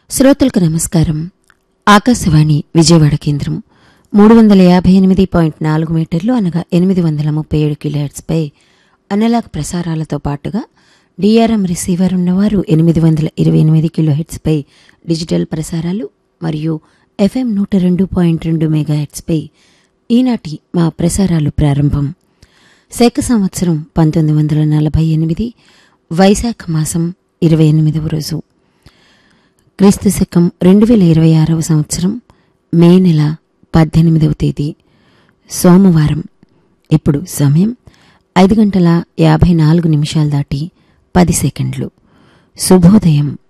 శ్రోతలకు నమస్కారం ఆకాశవాణి విజయవాడ కేంద్రం మూడు వందల యాభై ఎనిమిది పాయింట్ నాలుగు మీటర్లు అనగా ఎనిమిది వందల ముప్పై ఏడు కిలోహెర్ట్స్పై అనలాగ్ ప్రసారాలతో పాటుగా డిఆర్ఎం రిసీవర్ ఉన్నవారు ఎనిమిది వందల ఇరవై ఎనిమిది కిలోహెర్ట్స్పై డిజిటల్ ప్రసారాలు మరియు ఎఫ్ఎం నూట రెండు పాయింట్ రెండు మెగాహెర్ట్స్పై ఈనాటి మా ప్రసారాలు ప్రారంభం శేఖ సంవత్సరం పంతొమ్మిది వందల నలభై ఎనిమిది వైశాఖ మాసం ఇరవై ఎనిమిదవ రోజు క్రీస్తు శకం రెండు వేల ఇరవై ఆరవ సంవత్సరం మే నెల పద్దెనిమిదవ తేదీ సోమవారం ఇప్పుడు సమయం ఐదు గంటల యాభై నాలుగు నిమిషాలు దాటి పది సెకండ్లు శుభోదయం